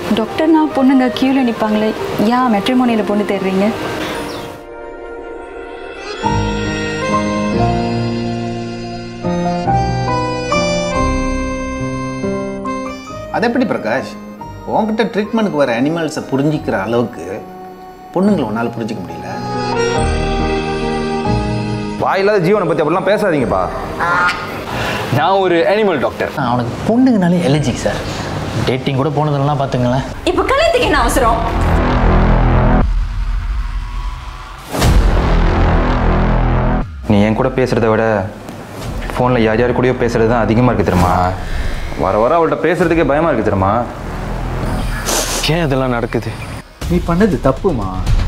டாக்டர்னா பொண்ணுங்க கியூவில் நிற்பாங்களே ஏன் மெட்ரிமோனியில் பொண்ணு தேடுறீங்க அது எப்படி பிரகாஷ் உன்கிட்ட ட்ரீட்மெண்ட்டுக்கு வர அனிமல்ஸை புரிஞ்சிக்கிற அளவுக்கு பொண்ணுங்களை உன்னால் புரிஞ்சிக்க முடியல வாயில்லாத ஜீவனை பற்றி அப்படிலாம் பேசாதீங்கப்பா நான் ஒரு அனிமல் டாக்டர் அவனுக்கு பொண்ணுங்கனாலே எலர்ஜிக் சார் டேட்டிங் கூட போனதெல்லாம் பார்த்துங்களேன் இப்போ கல்யாணத்துக்கு என்ன அவசரம் நீ என் கூட பேசுகிறத விட ஃபோனில் யார் யார் கூடயோ பேசுகிறது தான் அதிகமாக இருக்குது தெரியுமா வர வர அவள்கிட்ட பேசுகிறதுக்கே பயமாக இருக்குது தெரியுமா ஏன் இதெல்லாம் நடக்குது நீ பண்ணது தப்புமா